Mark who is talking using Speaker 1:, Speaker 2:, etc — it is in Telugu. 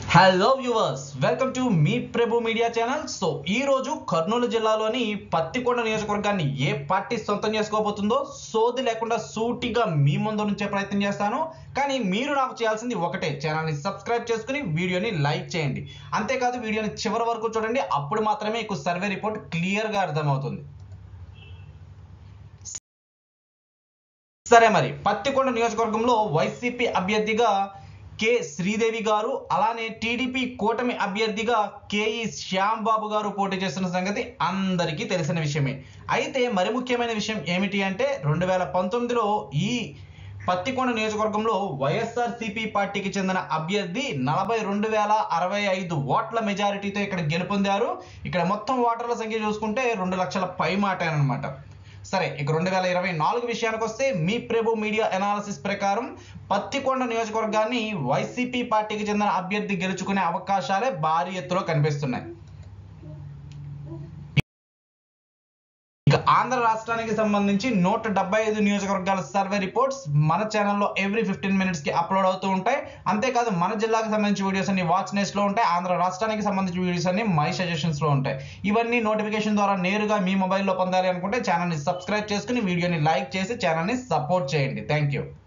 Speaker 1: హలో వ్యూవర్స్ వెల్కమ్ టు మీ ప్రభు మీడియా ఛానల్ సో ఈ రోజు కర్నూలు జిల్లాలోని పత్తికొండ నియోజకవర్గాన్ని ఏ పార్టీ సొంతం చేసుకోబోతుందో సోది లేకుండా సూటిగా మీ ముందు నుంచే ప్రయత్నం చేస్తాను కానీ మీరు నాకు చేయాల్సింది ఒకటే ఛానల్ని సబ్స్క్రైబ్ చేసుకుని వీడియోని లైక్ చేయండి అంతేకాదు వీడియోని చివరి వరకు చూడండి అప్పుడు మాత్రమే మీకు సర్వే రిపోర్ట్ క్లియర్గా అర్థమవుతుంది సరే మరి పత్తికొండ నియోజకవర్గంలో వైసీపీ అభ్యర్థిగా కె శ్రీదేవి గారు అలానే టీడీపీ కూటమి అభ్యర్థిగా కేఈ శ్యామ్ బాబు గారు పోటీ చేస్తున్న సంగతి అందరికీ తెలిసిన విషయమే అయితే మరి ముఖ్యమైన విషయం ఏమిటి అంటే రెండు వేల పంతొమ్మిదిలో ఈ పత్తికొండ నియోజకవర్గంలో వైఎస్ఆర్ సిపి పార్టీకి చెందిన అభ్యర్థి నలభై రెండు వేల అరవై ఐదు ఓట్ల మెజారిటీతో ఇక్కడ గెలుపొందారు ఇక్కడ మొత్తం ఓటర్ల సంఖ్య చూసుకుంటే రెండు లక్షల పై మాట అనమాట సరే ఇక రెండు వేల ఇరవై నాలుగు విషయానికి వస్తే మీ ప్రభు మీడియా అనాలిసిస్ ప్రకారం పత్తికొండ నియోజకవర్గాన్ని వైసీపీ పార్టీకి చెందిన అభ్యర్థి గెలుచుకునే అవకాశాలే భారీ ఎత్తులో కనిపిస్తున్నాయి ఇక ఆంధ్ర రాష్ట్రానికి సంబంధించి నూట డెబ్బై ఐదు నియోజకవర్గాల సర్వే రిపోర్ట్స్ మన ఛానల్లో ఎవ్రీ ఫిఫ్టీన్ మినిట్స్ కి అప్లోడ్ అవుతూ ఉంటాయి అంతేకాదు మన జిల్లాకు సంబంధించి వీడియోస్ అన్ని వాచ్ నెస్ట్ లో ఉంటాయి ఆంధ్ర రాష్ట్రానికి సంబంధించి వీడియోస్ అన్ని మై సజెషన్స్ లో ఉంటాయి ఇవన్నీ నోటిఫికేషన్ ద్వారా నేరుగా మీ మొబైల్లో పొందాలి అనుకుంటే ఛానల్ని సబ్స్క్రైబ్ చేసుకుని వీడియోని లైక్ చేసి ఛానల్ని సపోర్ట్ చేయండి థ్యాంక్ యూ